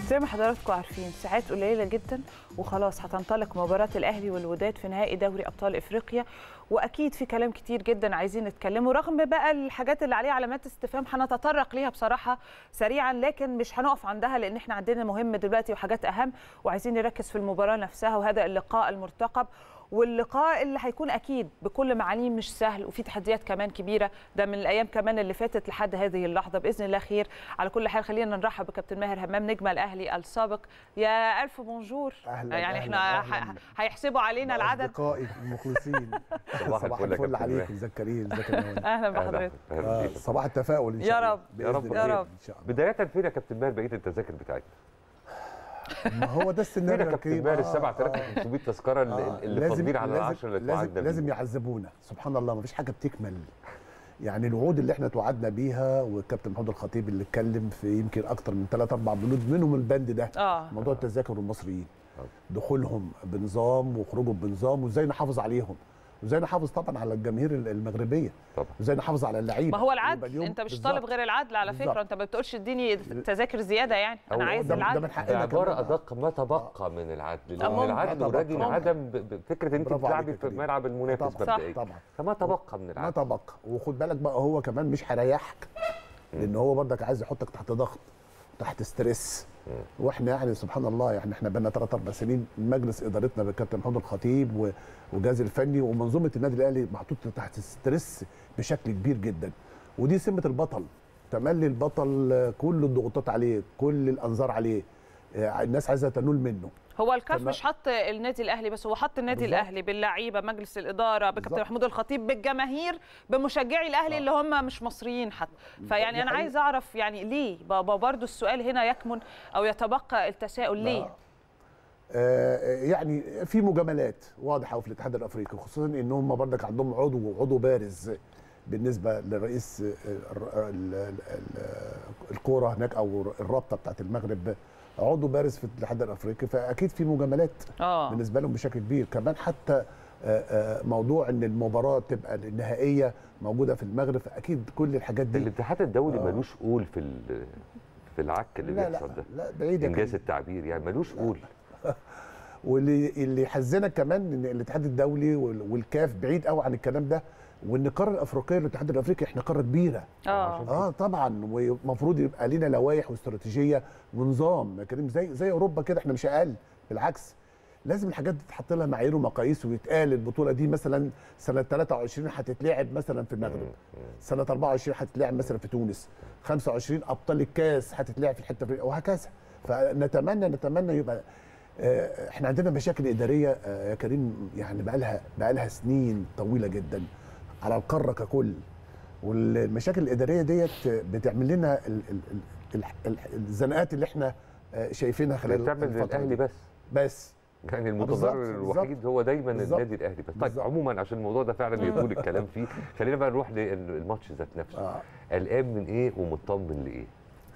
زي ما حضراتكم عارفين ساعات قليله جدا وخلاص هتنطلق مباراه الاهلي والوداد في نهائي دوري ابطال افريقيا واكيد في كلام كتير جدا عايزين نتكلموا رغم بقى الحاجات اللي عليها علامات استفهام هنتطرق ليها بصراحه سريعا لكن مش هنقف عندها لان احنا عندنا مهم دلوقتي وحاجات اهم وعايزين نركز في المباراه نفسها وهذا اللقاء المرتقب واللقاء اللي هيكون اكيد بكل معانيه مش سهل وفي تحديات كمان كبيره ده من الايام كمان اللي فاتت لحد هذه اللحظه باذن الله خير على كل حال خلينا نرحب بكابتن ماهر همام نجم الاهلي السابق يا الف بونجور أهلاً، يعني أهلاً، احنا أهلاً. ح- هيحسبوا علينا العدد اصدقائي المخلصين صباح صباح الفل يا الفل كابتن عليكم ماهر. ازيك كريم ازيك يا نوال؟ اهلا أهلا بحضرتك أهلا آه، بيك. صباح التفاؤل ان يا شاء الله رب، يا رب، بإذن يا الله. رب. ان شاء الله بداية فين يا كابتن ماهر بقية التذاكر بتاعتنا؟ ما هو ده فين السيناريو يا كابتن كريم؟ ماهر ال آه، 7500 تذكرة اللي, آه، اللي لازم- فاضلين على لازم- العشرة اللي لازم توعدنا لازم بيهم؟ يعذبونا سبحان الله ما فيش حاجه بتكمل يعني الوعود اللي احنا توعدنا بيها والكابتن محمود الخطيب اللي اتكلم في يمكن اكتر من ثلاث اربع بنود منهم البند ده اه موضوع التذاكر والمصريين آه. دخولهم بنظام وخروجهم بنظام وازاي نحافظ عليهم وازاي نحافظ طبعا على الجماهير المغربيه طبعا وازاي نحافظ على اللعيبه ما هو يبقى العدل اليوم- انت مش بالظبط. طالب غير العدل على فكره بالظبط. انت ما بتقولش اديني تذاكر زياده يعني أو انا عايز ده- ده العدل من حقنا بعبارة كمان. أدق ما تبقى من العدل آه، لأن ممكن. العدل طبعاً. اوريدي ممكن. انعدم ب- ب- فكرة إن أنت برافو بتلعبي عليك في يا كريم. ملعب المنافس طبعاً. مبدئيا طبعا فما تبقى من ما العدل تبقى وخد بالك بقى هو كمان مش هيريحك لان هو برضك عايز يحطك تحت ضغط تحت ستريس واحنا يعني سبحان الله يعني احنا بقالنا ثلاث اربع سنين مجلس ادارتنا بالكابتن محمود الخطيب و- والجهاز الفني ومنظومه النادي الاهلي محطوط تحت ستريس بشكل كبير جدا ودي سمه البطل تملي البطل آه، كل الضغوطات عليه كل الانظار عليه آه، الناس عايزه تنول منه هو الكاف تمام. مش حط النادي الاهلي بس هو حط النادي بالظبط. الاهلي باللعيبه مجلس الاداره بكابتن بالظبط. محمود الخطيب بالجماهير بمشجعي الاهلي آه. اللي هم مش مصريين حتى دي فيعني انا حقيقة. عايز اعرف يعني ليه بابا برضو السؤال هنا يكمن او يتبقى التساؤل ليه آه، يعني في مجاملات واضحه في الاتحاد الافريقي خصوصا ان هم برضك عندهم عضو عضو بارز بالنسبه لرئيس آه، الر- ال- ال- ال- الكوره هناك او الرابطه بتاعت المغرب عضو بارز في الاتحاد الافريقي فاكيد في مجاملات اه بالنسبه لهم بشكل كبير كمان حتى آه، آه، موضوع ان المباراه تبقى النهائيه موجوده في المغرب فاكيد كل الحاجات دي الاتحاد الدولي آه. ملوش قول في ال- في العك اللي لا لا بيحصل ده لا بعيد يا انجاز كريم. التعبير يعني ملوش قول واللي اللي يحزنك كمان ان الاتحاد الدولي وال- والكاف بعيد قوي عن الكلام ده وان القاره الافريقيه والاتحاد الافريقي احنا قاره كبيره اه اه طبعا ومفروض يبقى لينا لوائح واستراتيجيه ونظام يا كريم زي زي اوروبا كده احنا مش اقل بالعكس لازم الحاجات دي تتحط لها معايير ومقاييس ويتقال البطوله دي مثلا سنه 23 هتتلعب مثلا في المغرب سنه 24 هتتلعب مثلا في تونس 25 ابطال الكاس هتتلعب في الحته الفلانية، وهكذا فنتمنى نتمنى يبقى آه، احنا عندنا مشاكل اداريه آه، يا كريم يعني بقى لها بقى لها سنين طويله جدا على القاره ككل والمشاكل الاداريه ديت بتعمل لنا ال- ال- ال- ال- ال- الزنقات اللي احنا آه، شايفينها خلال بتعمل الفتره للاهلي دي. بس بس يعني بالظبط، المتضرر الوحيد هو دايما بالظبط. النادي الاهلي بس طيب بالظبط. عموما عشان الموضوع ده فعلا يطول الكلام فيه خلينا بقى نروح للماتش ذات نفسه آه. قلقان من ايه ومطمن لايه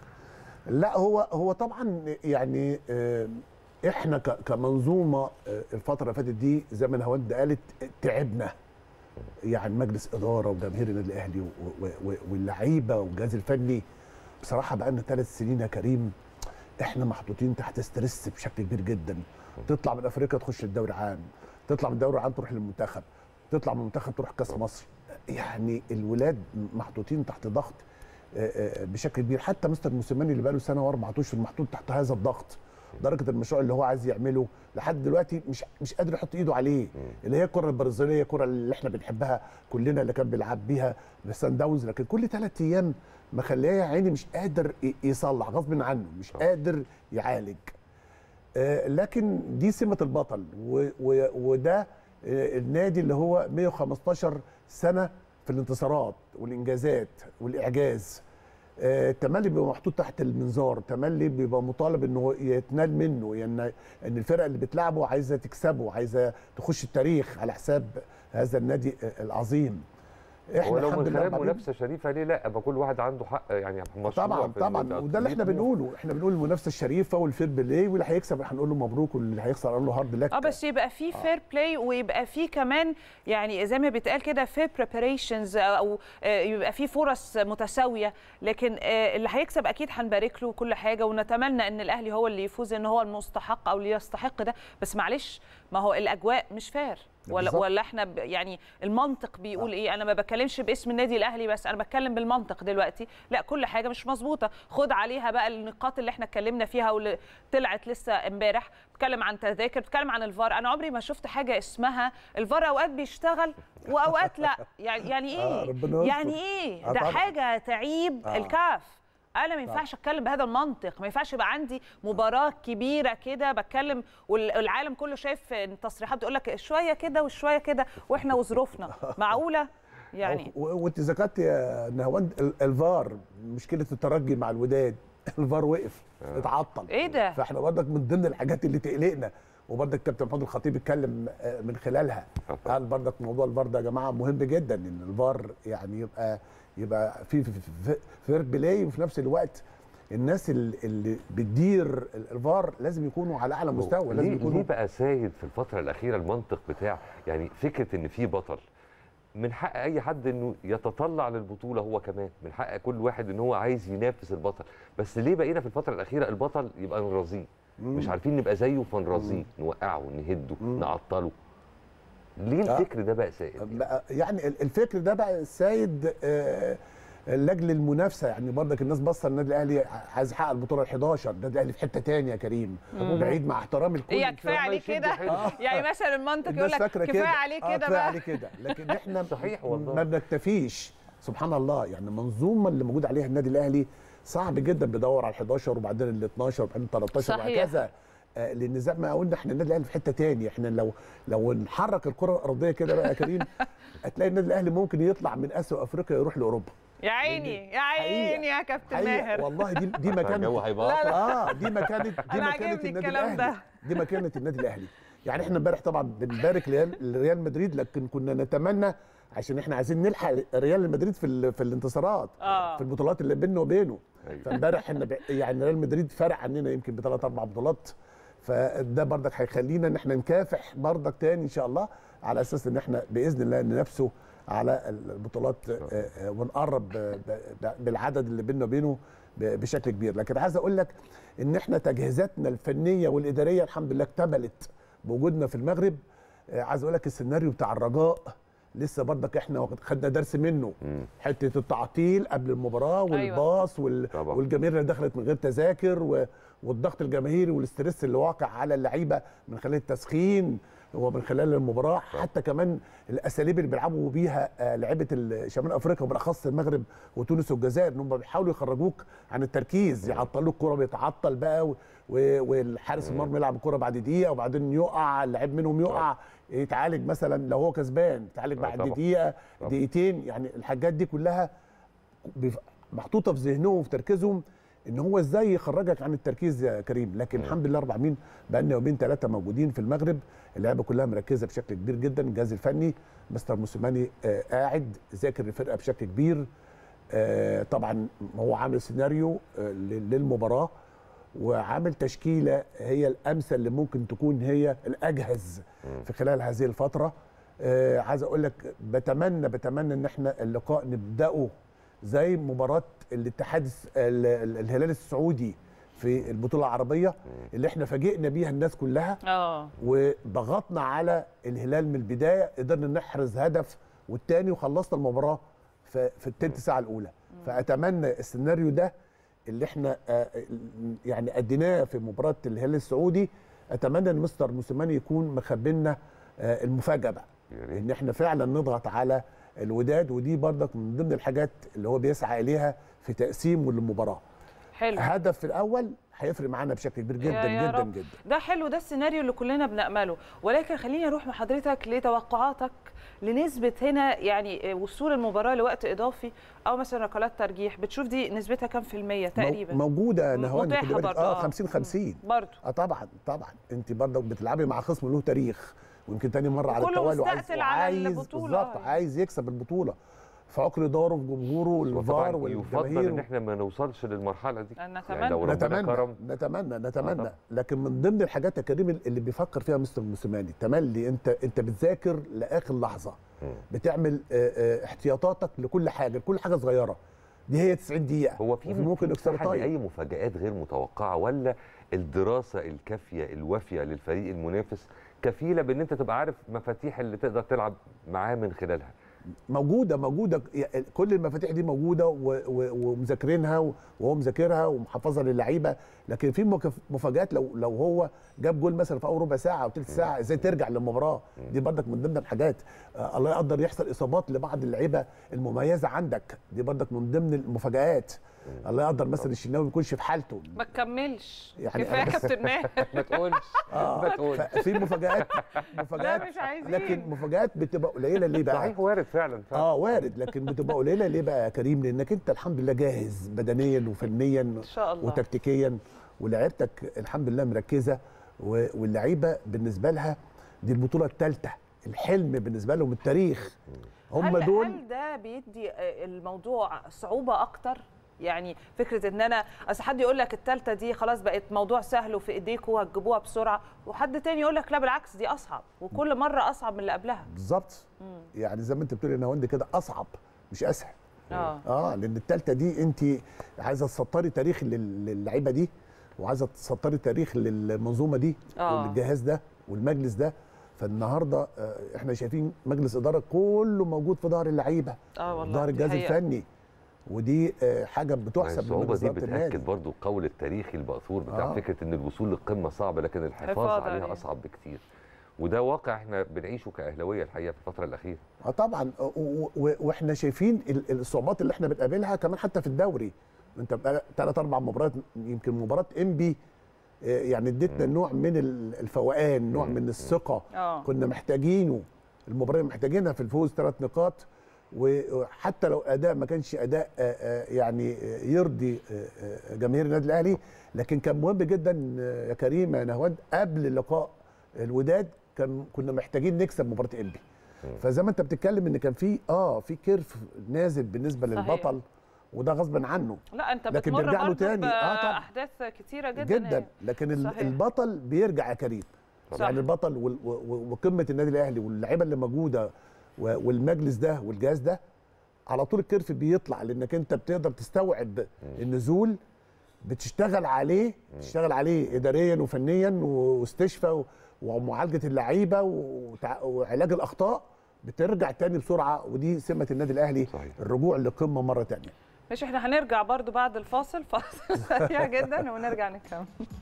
لا هو هو طبعا يعني آه، احنا ك- كمنظومه آه، الفتره اللي فاتت دي زي ما نهاوند قالت تعبنا يعني مجلس اداره وجماهير النادي الاهلي و- و- و- واللعيبه والجهاز الفني بصراحه بقى لنا ثلاث سنين يا كريم احنا محطوطين تحت ستريس بشكل كبير جدا تطلع من افريقيا تخش الدوري العام تطلع من الدوري العام تروح للمنتخب تطلع من المنتخب تروح كاس مصر يعني الولاد محطوطين تحت ضغط آه، آه، بشكل كبير حتى مستر موسيماني اللي بقاله سنه واربع اشهر محطوط تحت هذا الضغط درجه المشروع اللي هو عايز يعمله لحد دلوقتي مش مش قادر يحط ايده عليه اللي هي الكره البرازيليه الكره اللي احنا بنحبها كلنا اللي كان بيلعب بيها سان داونز لكن كل ثلاث ايام مخليه يا عيني مش قادر ي- يصلح غصب عنه مش قادر يعالج آه، لكن دي سمه البطل و- و- وده آه، النادي اللي هو 115 سنه في الانتصارات والانجازات والاعجاز آه، التملي بيبقى محطوط تحت المنظار التملي بيبقى مطالب انه يتنال منه يعني ان الفرق اللي بتلعبه عايزه تكسبه عايزه تخش التاريخ على حساب هذا النادي آه، العظيم هو لو الحمد من لله خلال بعدين- منافسه شريفه ليه لا ما كل واحد عنده حق يعني مشروع طبعا في طبعا ال- وده اللي احنا ليه طموح. بنقوله احنا بنقول المنافسه الشريفه والفير بلاي واللي هيكسب هنقول له مبروك واللي هيخسر هنقول له هارد لك اه بس يبقى في فير بلاي ويبقى في كمان يعني زي ما بيتقال كده فير بريباريشنز او آه، يبقى في فرص متساويه لكن آه، اللي هيكسب اكيد هنبارك له كل حاجه ونتمنى ان الاهلي هو اللي يفوز ان هو المستحق او اللي يستحق ده بس معلش ما هو الاجواء مش فير ولا بالظبط. ولا احنا ب- يعني المنطق بيقول ايه انا ما بتكلمش باسم النادي الاهلي بس انا بتكلم بالمنطق دلوقتي لا كل حاجه مش مظبوطه خد عليها بقى النقاط اللي احنا اتكلمنا فيها واللي طلعت لسه امبارح بتكلم عن تذاكر بتكلم عن الفار انا عمري ما شفت حاجه اسمها الفار اوقات بيشتغل واوقات لا يعني يعني آه، ايه ربنا يستر. يعني ايه آه، ده طبعاً. حاجه تعيب آه. الكاف انا ما ينفعش اتكلم بهذا المنطق ما ينفعش يبقى عندي مباراه كبيره كده بتكلم والعالم كله شايف التصريحات بتقول لك شويه كده وشويه كده واحنا وظروفنا معقوله يعني و- وانت ذكرت يا نهواند ال- الفار مشكله الترجي مع الوداد الفار وقف اتعطل ايه ده فاحنا برضك من ضمن الحاجات اللي تقلقنا وبرضك كابتن محمود الخطيب اتكلم آه، من خلالها قال برضك موضوع الفار ده يا جماعه مهم جدا ان الفار يعني يبقى يبقى في في- في فير بلاي وفي نفس الوقت الناس اللي, اللي بتدير الفار لازم يكونوا على اعلى مستوى لازم ليه, ليه يكونوا بقى سايد في الفتره الاخيره المنطق بتاع يعني فكره ان في بطل من حق اي حد انه يتطلع للبطوله هو كمان من حق كل واحد ان هو عايز ينافس البطل بس ليه بقينا في الفتره الاخيره البطل يبقى نرازيه مش عارفين نبقى زيه فنرازيه نوقعه نهده نعطله ليه آه. الفكر ده بقى سائد بقى يعني ال- الفكر ده بقى سايد آه، لاجل المنافسه يعني برضك الناس باصه النادي الاهلي عايز يحقق البطوله ال 11 النادي الاهلي في حته تانية يا كريم بعيد مع احترامي لكل هي كفايه ما عليه يشدوا كده حيله. يعني مثلا المنطق يقول الناس لك فاكره كفايه كده عليه آه، كده كفايه بقى عليه كده لكن احنا صحيح والله. ما بنكتفيش سبحان الله يعني المنظومه اللي موجود عليها النادي الاهلي صعب جدا بيدور على ال 11 وبعدين ال 12 وبعدين ال 13 صحيح. وهكذا آه، لان زي ما قلنا احنا النادي الاهلي في حته تاني احنا لو لو نحرك الكره الارضيه كده بقى يا كريم هتلاقي النادي الاهلي ممكن يطلع من اسيا وافريقيا يروح لاوروبا يا عيني يا عيني يا كابتن حقيقة ماهر والله دي دي مكانه الجو هيبقى لا، لا. اه دي مكانه دي أنا مكانه عاجبني النادي الكلام الاهلي ده. دي مكانه النادي الاهلي يعني احنا امبارح طبعا بنبارك لريال لريال مدريد لكن كنا نتمنى عشان احنا عايزين نلحق ريال مدريد في ال- في الانتصارات آه. في البطولات اللي بيننا وبينه أيوة. فامبارح احنا ب- يعني ريال مدريد فرق عننا يمكن بثلاث اربع بطولات فده برضك هيخلينا ان احنا نكافح برضك تاني ان شاء الله على اساس ان احنا باذن الله ننافسه على البطولات آه، آه، ونقرب ب- ب- بالعدد اللي بيننا وبينه ب- بشكل كبير لكن عايز اقول لك ان احنا تجهيزاتنا الفنيه والاداريه الحمد لله اكتملت بوجودنا في المغرب آه، عايز اقول لك السيناريو بتاع الرجاء لسه برضك احنا واخد- خدنا درس منه مم. حته التعطيل قبل المباراه والباص وال... طبعا. والجماهير اللي دخلت من غير تذاكر و... والضغط الجماهيري والاسترس اللي واقع على اللعيبه من خلال التسخين ومن خلال المباراه حتى كمان الاساليب اللي بيلعبوا بيها آه، لعيبه ال- شمال افريقيا وبالاخص المغرب وتونس والجزائر ان هم بيحاولوا يخرجوك عن التركيز يعطلوا الكره بيتعطل بقى و... و... والحارس المرمى يلعب الكره بعد دقيقه وبعدين يقع اللعيب منهم يقع يتعالج مثلا لو هو كسبان يتعالج آه، بعد طبعا. دقيقه طبعا. دقيقتين يعني الحاجات دي كلها بيف- محطوطه في ذهنهم وفي تركيزهم ان هو ازاي يخرجك عن التركيز يا كريم لكن الحمد لله اربع مين بقى لنا يومين ثلاثه موجودين في المغرب اللعيبه كلها مركزه بشكل كبير جدا الجهاز الفني مستر موسيماني آه قاعد ذاكر الفرقه بشكل كبير آه طبعا هو عامل سيناريو آه لل- للمباراه وعامل تشكيله هي الامثل اللي ممكن تكون هي الاجهز في خلال هذه الفتره آه عايز اقول لك بتمنى بتمنى ان احنا اللقاء نبداه زي مباراه الاتحاد الس- ال- ال- الهلال السعودي في البطوله العربيه اللي احنا فاجئنا بيها الناس كلها اه وضغطنا على الهلال من البدايه قدرنا نحرز هدف والتاني وخلصنا المباراه في, في التلت ساعه الاولى فاتمنى السيناريو ده اللي احنا آه، يعني اديناه في مباراه الهلال السعودي اتمنى ان مستر موسيماني يكون مخبلنا آه، المفاجاه بقى يا ريت. ان احنا فعلا نضغط على الوداد ودي برضك من ضمن الحاجات اللي هو بيسعى اليها في تقسيمه للمباراه حلو هدف في الاول هيفرق معانا بشكل كبير جدا يا- يا جدا رب. جدا ده حلو ده السيناريو اللي كلنا بنأمله ولكن خليني اروح مع حضرتك لتوقعاتك لنسبة هنا يعني وصول المباراة لوقت إضافي أو مثلا ركلات ترجيح بتشوف دي نسبتها كام في المية تقريبا مو- موجوده نهوان متاحة خدي بالك. برضه، اه آه. 50 50 برضه اه طبعا طبعا انت برضه بتلعبي مع خصم له تاريخ ويمكن تاني مره على وكله التوالي وعايز مستقتل على وعايز البطولة. بالظبط آه. عايز يكسب البطوله في عقر داره في جمهوره والفار وطبعا يفضل والجماهير ان احنا ما نوصلش للمرحله دي نتمنى. لو ربنا نتمنى كرم نتمنى نتمنى طبعا. لكن من ضمن الحاجات يا كريم اللي بيفكر فيها مستر موسيماني تملي انت انت بتذاكر لاخر لحظه مم. بتعمل آه، آه، احتياطاتك لكل حاجه لكل حاجه صغيره دي هي 90 دقيقه هو في وفي ممكن اكسترا مساحة تايم لاي مفاجآت غير متوقعه ولا الدراسه الكافيه الوافيه للفريق المنافس كفيله بان انت تبقى عارف مفاتيح اللي تقدر تلعب معاه من خلالها موجوده موجوده يعني كل المفاتيح دي موجوده و- و- ومذاكرينها و- وهو مذاكرها ومحفظها للعيبه لكن في مكف- مفاجات لو لو هو جاب جول مثلا في اول ربع ساعه او ثلث ساعه ازاي ترجع للمباراه دي برضك من ضمن الحاجات آه الله يقدر يحصل اصابات لبعض اللعيبه المميزه عندك دي برضك من ضمن المفاجات الله يقدر مثلا الشناوي ما يكونش في حالته ما تكملش يعني كفايه أنا- كابتن ماهر ما تقولش ما تقولش في مفاجات مفاجات لا، مش عايزين. لكن مفاجات بتبقى قليله ليه بقى؟ صحيح وارد فعلا فعلا اه وارد لكن بتبقى قليله ليه بقى يا كريم لانك انت الحمد لله جاهز بدنيا وفنيا ان شاء الله وتكتيكيا ولعيبتك الحمد لله مركزه و- واللعيبه بالنسبه لها دي البطوله الثالثه الحلم بالنسبه لهم التاريخ هم هل دول هل ده بيدي آه، الموضوع صعوبه اكتر يعني فكره ان انا اصل حد يقول لك الثالثه دي خلاص بقت موضوع سهل وفي ايديكم وهتجيبوها بسرعه وحد تاني يقول لك لا بالعكس دي اصعب وكل مره اصعب من اللي قبلها بالظبط يعني زي ما انت بتقولي يا نهاوند كده اصعب مش اسهل اه اه لان الثالثه دي انت عايزه تسطري تاريخ لل- للعيبه دي وعايزه تسطري تاريخ للمنظومه دي آه. والجهاز ده والمجلس ده فالنهارده آه، احنا شايفين مجلس اداره كله موجود في ظهر اللعيبه اه في والله ظهر دي الجهاز حقيقة. الفني ودي آه، حاجه ما هي بتحسب الصعوبه لمجلس دي إدارة النادي. بتاكد برضو القول التاريخي المأثور بتاع آه. فكره ان الوصول للقمه صعب لكن الحفاظ الحفاظ عليها عليها. اصعب بكتير وده واقع احنا بنعيشه كاهلاويه الحقيقه في الفتره الاخيره اه طبعا و- و- و- واحنا شايفين ال- الصعوبات اللي احنا بنقابلها كمان حتى في الدوري انت بقى ثلاث اربع مباريات يمكن مباراه انبي آه، يعني ادتنا نوع من ال- الفوقان نوع مم. من الثقه اه كنا محتاجينه المباراه محتاجينها في الفوز ثلاث نقاط وحتى لو اداء ما كانش اداء آه، آه، يعني آه، يرضي آه، آه، جماهير النادي الاهلي لكن كان مهم جدا آه، يا كريم يا نهوان قبل لقاء الوداد كان كنا محتاجين نكسب مباراه انبي فزي ما انت بتتكلم ان كان في اه في كيرف نازل بالنسبه صحيح. للبطل وده غصب عنه لا انت لكن بتمر بيرجع له برضه تاني. آه طبعا. باحداث كتيره جدا جدا هي. لكن ال- صحيح. البطل بيرجع يا كريم صح. يعني البطل وال- و- و- وقمه النادي الاهلي واللعيبه اللي موجوده و- والمجلس ده والجهاز ده على طول الكيرف بيطلع لانك انت بتقدر تستوعب النزول بتشتغل عليه تشتغل عليه اداريا وفنيا واستشفاء و- ومعالجه اللعيبه وتع- وعلاج الاخطاء بترجع تاني بسرعه ودي سمه النادي الاهلي صحيح. الرجوع لقمه مره تانية ماشي احنا هنرجع برضو بعد الفاصل فاصل سريع جدا ونرجع نكمل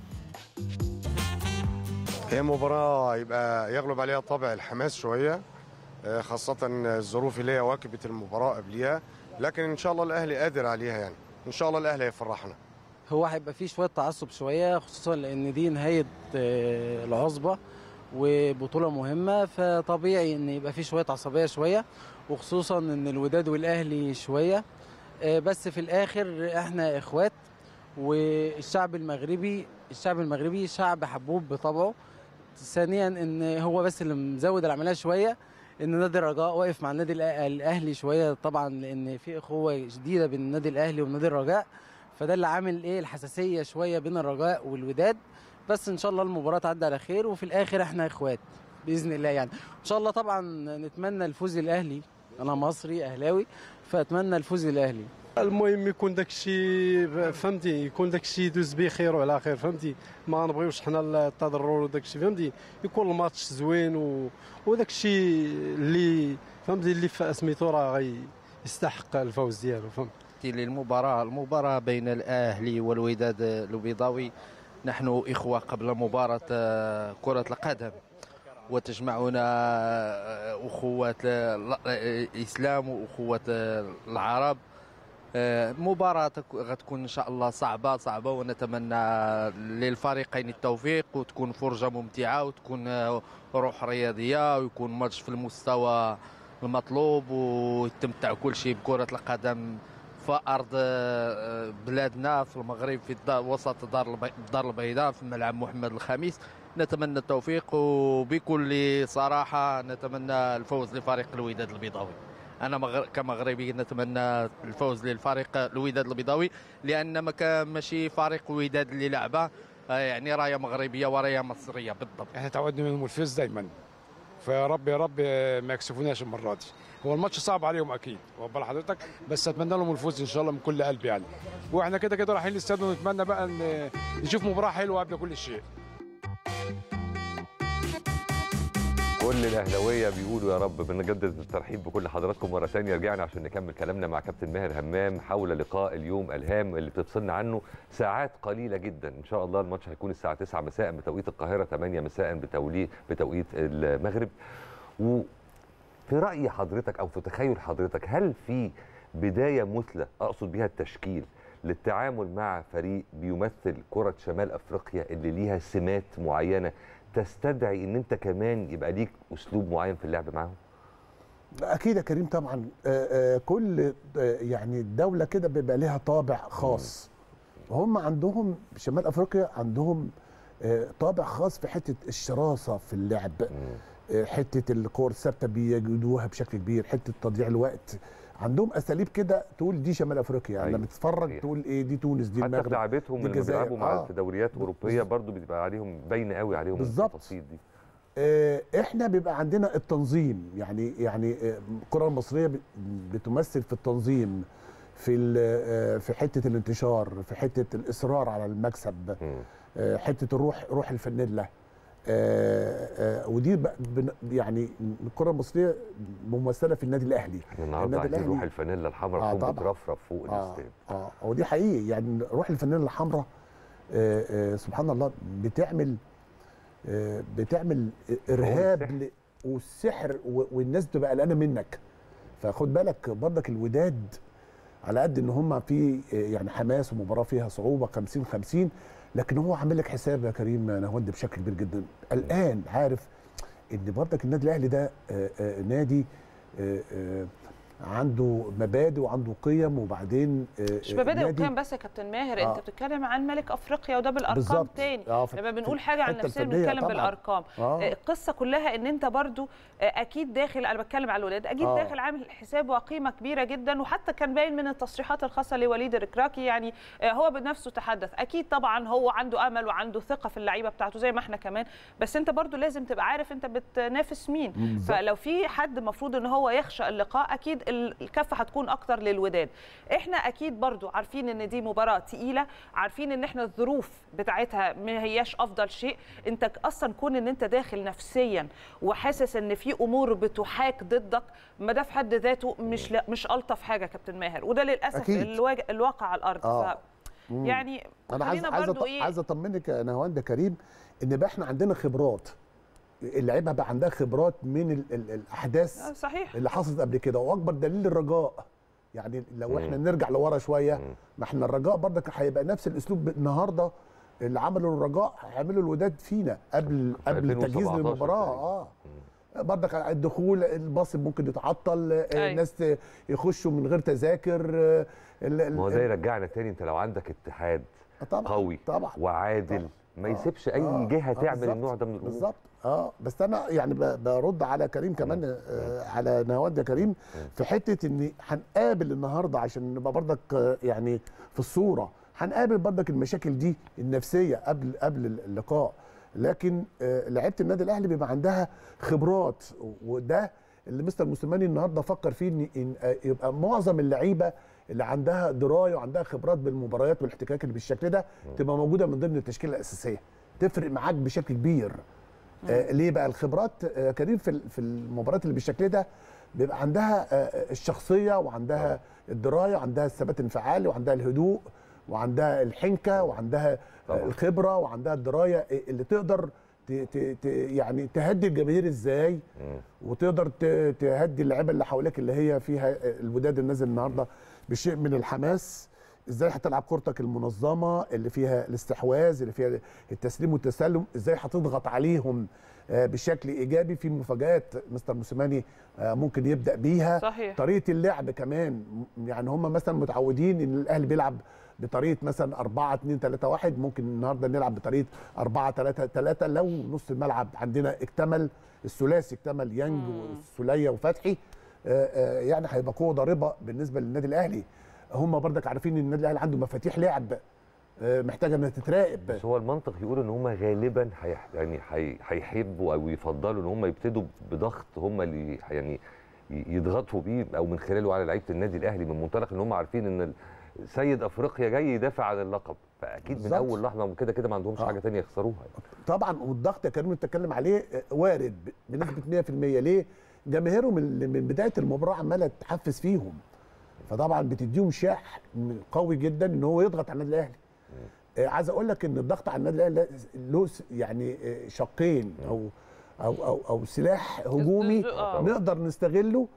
هي مباراة يبقى يغلب عليها طابع الحماس شوية آه، خاصة الظروف اللي هي واكبت المباراة قبليها لكن إن شاء الله الأهلي قادر عليها يعني إن شاء الله الأهلي هيفرحنا هو هيبقى فيه شويه تعصب شويه خصوصا لان دي نهايه آه، العصبه وبطوله مهمه فطبيعي ان يبقى فيه شويه عصبيه شويه وخصوصا ان الوداد والاهلي شويه آه، بس في الاخر احنا اخوات والشعب المغربي الشعب المغربي شعب حبوب بطبعه ثانيا ان هو بس اللي مزود العمليه شويه ان نادي الرجاء واقف مع النادي الأ- الاهلي شويه طبعا لان في اخوه شديده بين النادي الاهلي ونادي الرجاء فده اللي عامل ايه الحساسيه شويه بين الرجاء والوداد بس ان شاء الله المباراه تعدي على خير وفي الاخر احنا اخوات باذن الله يعني ان شاء الله طبعا نتمنى الفوز الاهلي انا مصري اهلاوي فاتمنى الفوز الاهلي المهم يكون داك الشيء فهمتي يكون داك الشيء يدوز بخير وعلى خير فهمتي ما نبغيوش حنا التضرر وداك الشيء فهمتي يكون الماتش زوين و... وداك الشيء اللي فهمتي اللي في سميتو راه غي يستحق الفوز ديالو فهمت للمباراة المباراة بين الأهلي والوداد البيضاوي نحن إخوة قبل مباراة آه، كرة القدم وتجمعنا آه، أخوة ال- الإسلام وأخوة آه، العرب آه، مباراة تك- غتكون إن شاء الله صعبة صعبة ونتمنى للفريقين التوفيق وتكون فرجة ممتعة وتكون آه، روح رياضية ويكون ماتش في المستوى المطلوب ويتمتع كل شيء بكرة القدم في ارض آه، بلادنا في المغرب في الدار وسط دار البي- الدار البيضاء في ملعب محمد الخميس نتمنى التوفيق وبكل صراحه نتمنى الفوز لفريق الوداد البيضاوي انا مغر... كمغربي نتمنى الفوز للفريق الوداد البيضاوي لان ما كان ماشي فريق الوداد اللي لعبه آه، يعني رايه مغربيه ورايه مصريه بالضبط احنا تعودنا منهم الفوز دائما فيا رب يا رب ما يكسفوناش المره دي هو الماتش صعب عليهم اكيد واخد بال حضرتك بس اتمنى لهم الفوز ان شاء الله من كل قلبي يعني واحنا كده كده رايحين الاستاد ونتمنى بقى ان نشوف مباراه حلوه قبل كل شيء كل الاهلاويه بيقولوا يا رب بنجدد الترحيب بكل حضراتكم مره ثانيه رجعنا عشان نكمل كلامنا مع كابتن ماهر همام حول لقاء اليوم الهام اللي بتفصلنا عنه ساعات قليله جدا ان شاء الله الماتش هيكون الساعه 9 مساء بتوقيت القاهره 8 مساء بتولي بتوقيت المغرب وفي راي حضرتك او في تخيل حضرتك هل في بدايه مثلى اقصد بيها التشكيل للتعامل مع فريق بيمثل كره شمال افريقيا اللي ليها سمات معينه تستدعي ان انت كمان يبقى ليك اسلوب معين في اللعب معاهم اكيد يا كريم طبعا آه، آه، كل آه، يعني دوله كده بيبقى لها طابع خاص هم عندهم شمال افريقيا عندهم آه، طابع خاص في حته الشراسه في اللعب آه، حته الكور الثابته بيجدوها بشكل كبير حته تضييع الوقت عندهم اساليب كده تقول دي شمال افريقيا يعني أيوة، لما تتفرج صحيح. تقول ايه دي تونس دي حتى المغرب في لعبتهم دي لما الجزائر. بيلعبوا مع آه. في دوريات اوروبيه برضو بتبقى عليهم باينه قوي عليهم بالظبط. التفاصيل دي آه، احنا بيبقى عندنا التنظيم يعني يعني آه، الكره المصريه بت- بتمثل في التنظيم في ال- آه، في حته الانتشار في حته الاصرار على المكسب مم. آه، حته الروح روح الفانيلا آه، آه، ودي بق- بن- يعني الكره المصريه ممثله في النادي الاهلي احنا النهارده النادي عايزين الأهلي- روح الفانيلا الحمراء آه، تكون طبعاً. بترفرف فوق اه الاستاد اه ودي حقيقي يعني روح الفانيلا الحمراء آه آه سبحان الله بتعمل آه بتعمل ارهاب السحر. ل- والسحر و- والناس بتبقى قلقانه منك فخد بالك برضك الوداد على قد ان هم في آه، يعني حماس ومباراه فيها صعوبه 50 50 لكن هو عامل لك حساب يا كريم نهود بشكل كبير جدا الان عارف ان برضك النادي الاهلي ده آه، آه، نادي آه، آه، عنده مبادئ وعنده قيم وبعدين آه، مش آه، مبادئ نادي- وقيم بس يا كابتن ماهر آه. انت بتتكلم عن ملك افريقيا وده بالارقام بالظبط. تاني آه، في- لما في بنقول حاجه عن الحتة نفسنا الفنية بنتكلم طبعاً. بالارقام آه. آه، القصه كلها ان انت برضو آه، اكيد داخل انا بتكلم على الولاد اكيد آه. داخل عامل حساب وقيمه كبيره جدا وحتى كان باين من التصريحات الخاصه لوليد الركراكي يعني آه، هو بنفسه تحدث اكيد طبعا هو عنده امل وعنده ثقه في اللعيبه بتاعته زي ما احنا كمان بس انت برضو لازم تبقى عارف انت بتنافس مين بالظبط. فلو في حد المفروض ان هو يخشى اللقاء اكيد ال- الكفه هتكون اكتر للوداد احنا اكيد برضو عارفين ان دي مباراه تقيله عارفين ان احنا الظروف بتاعتها ما هياش افضل شيء انت اصلا كون ان انت داخل نفسيا وحاسس ان في امور بتحاك ضدك ما ده في حد ذاته مش لا مش الطف حاجه يا كابتن ماهر وده للاسف أكيد. الواج- الواقع على الارض آه. ف يعني انا عايز خلينا عايز برضو أط- ايه عايز اطمنك يا نهاوند كريم ان بقى احنا عندنا خبرات اللعيبه بقى عندها خبرات من ال ال آه، الاحداث صحيح اللي حصلت قبل كده واكبر دليل الرجاء يعني لو احنا نرجع لورا شويه ما احنا الرجاء برضك هيبقى نفس الاسلوب النهارده اللي عمله الرجاء هيعمله الوداد فينا قبل في قبل التجهيز 2017 للمباراه تقريباً. اه برضك الدخول الباص ممكن يتعطل آه، أيوة. الناس ت- يخشوا من غير تذاكر آه، ال- ال- ما هو ده يرجعنا تاني انت لو عندك اتحاد طبعا قوي طبعا وعادل ما يسيبش اي آه، جهه آه، تعمل بالظبط، النوع ده من الامور بالظبط اه بس انا يعني ب- برد على كريم كمان آه على نواد يا كريم في حته ان هنقابل النهارده عشان نبقى برضك آه، يعني في الصوره هنقابل برضك المشاكل دي النفسيه قبل قبل اللقاء لكن آه لعيبه النادي الاهلي بيبقى عندها خبرات وده اللي مستر موسيماني النهارده فكر فيه ان إن، آه، يبقى معظم اللعيبه اللي عندها درايه وعندها خبرات بالمباريات والاحتكاك اللي بالشكل ده تبقى موجوده من ضمن التشكيله الاساسيه تفرق معاك بشكل كبير آه ليه بقى الخبرات آه كريم في ال- في المباريات اللي بالشكل ده بيبقى عندها آه الشخصيه وعندها الدرايه وعندها الثبات الانفعالي وعندها الهدوء وعندها الحنكه وعندها آه طبعاً. الخبره وعندها الدرايه اللي تقدر ت ت ت يعني تهدي الجماهير ازاي وتقدر ت- تهدي اللعيبه اللي حواليك اللي هي فيها الوداد النازل النهارده بشيء من الحماس ازاي هتلعب كورتك المنظمه اللي فيها الاستحواذ اللي فيها التسليم والتسلم ازاي هتضغط عليهم آه، بشكل ايجابي في مفاجات مستر موسيماني آه، ممكن يبدا بيها صحيح. طريقه اللعب كمان م- يعني هم مثلا متعودين ان الاهلي بيلعب بطريقه مثلا 4 2 3 1 ممكن النهارده نلعب بطريقه 4 3 3 لو نص الملعب عندنا اكتمل الثلاثي اكتمل يانج والسوليه وفتحي آه، آه، يعني هيبقى قوه ضاربه بالنسبه للنادي الاهلي هم برضك عارفين ان النادي الاهلي عنده مفاتيح لعب آه، محتاجه انها تتراقب بس هو المنطق يقول ان هم غالبا هيح يعني هي- هيحبوا او يفضلوا ان هم يبتدوا بضغط هم اللي يعني ي- يضغطوا بيه او من خلاله على لعيبه النادي الاهلي من منطلق ان هم عارفين ان سيد افريقيا جاي يدافع عن اللقب فاكيد من بالظبط. اول لحظه كده كده ما عندهمش آه. حاجه تانية يخسروها طبعا والضغط يا كريم انت بتتكلم عليه آه، وارد ب- بنسبه 100% ليه؟ جماهيرهم اللي من بدايه المباراه عماله تحفز فيهم فطبعا بتديهم شاح قوي جدا ان هو يضغط على النادي الاهلي آه، عايز اقول لك ان الضغط على النادي الاهلي له س- يعني آه، شقين او او او او سلاح هجومي آه. نقدر نستغله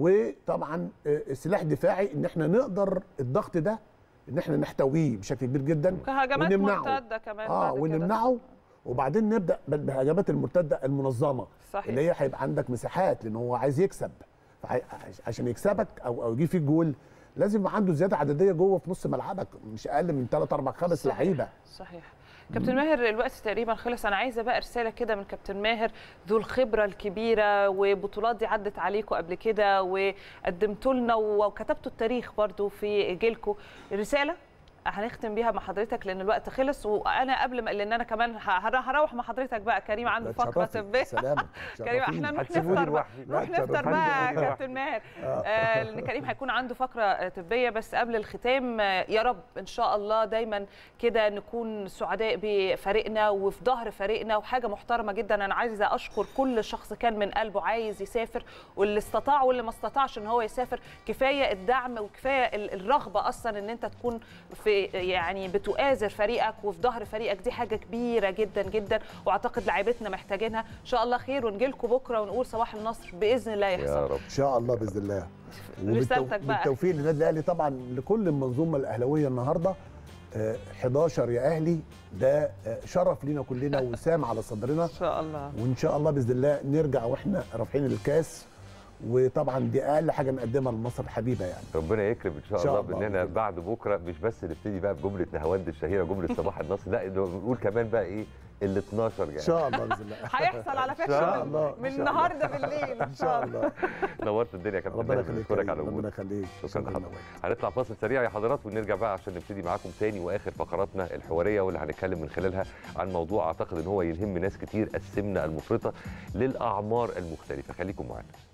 وطبعا آه، سلاح دفاعي ان احنا نقدر الضغط ده ان احنا نحتويه بشكل كبير جدا كهجمات ونمنعه. مرتده كمان اه بعد كده. ونمنعه وبعدين نبدا بال- بالهجمات المرتده المنظمه صحيح. اللي هي هيبقى عندك مساحات لان هو عايز يكسب فعي- عشان يكسبك او او يجيب فيك جول لازم يبقى عنده زياده عدديه جوه في نص ملعبك مش اقل من 3 4 5 صحيح. لعيبه صحيح كابتن ماهر الوقت تقريبا خلص انا عايزه بقى رساله كده من كابتن ماهر ذو الخبره الكبيره وبطولات دي عدت عليكم قبل كده وقدمتوا لنا وكتبتوا التاريخ برضو في جيلكم رساله هنختم بيها مع حضرتك لان الوقت خلص وانا قبل ما لان انا كمان ه- هروح مع حضرتك بقى كريم عنده لا فقره تشرفي. طبيه سلامة كريم احنا نروح هتسيبوني نفطر بقى لوحدي. نروح لا، نفطر تشرفي. بقى هتسيبوني كابتن ماهر آه، لان كريم هيكون عنده فقره طبيه بس قبل الختام آه، يا رب ان شاء الله دايما كده نكون سعداء بفريقنا وفي ظهر فريقنا وحاجه محترمه جدا انا عايزه اشكر كل شخص كان من قلبه عايز يسافر واللي استطاع واللي ما استطاعش ان هو يسافر كفايه الدعم وكفايه ال- الرغبه اصلا ان انت تكون في يعني بتؤازر فريقك وفي ظهر فريقك دي حاجه كبيره جدا جدا واعتقد لعيبتنا محتاجينها ان شاء الله خير ونجي لكم بكره ونقول صباح النصر باذن الله يا يحصل رب ان شاء الله باذن الله رسالتك بقى. بالتوفيق للنادي الاهلي طبعا لكل المنظومه الاهلاويه النهارده آه، 11 يا اهلي ده آه، شرف لينا كلنا وسام على صدرنا ان شاء الله وان شاء الله باذن الله نرجع واحنا رافعين الكاس وطبعا دي اقل حاجه نقدمها لمصر الحبيبه يعني ربنا يكرم ان شاء, إن شاء الله الله باننا بإذن بعد بكره مش بس نبتدي بقى بجمله نهاوند الشهيره جمله صباح النصر لا إنه نقول كمان بقى ايه ال 12 ان يعني شاء الله باذن الله هيحصل على إن فكره شاء من- الله. من إن شاء النهارده بالليل ان شاء الله نورت الدنيا يا كابتن ربنا ماهر. يخليك بنشكرك على ربنا وجودك يخليك شكرا لحضرتك نوال. هنطلع فاصل سريع يا حضرات ونرجع بقى عشان نبتدي معاكم تاني واخر فقراتنا الحواريه واللي هنتكلم من خلالها عن موضوع اعتقد ان هو يلهم ناس كتير السمنه المفرطه للاعمار المختلفه خليكم معانا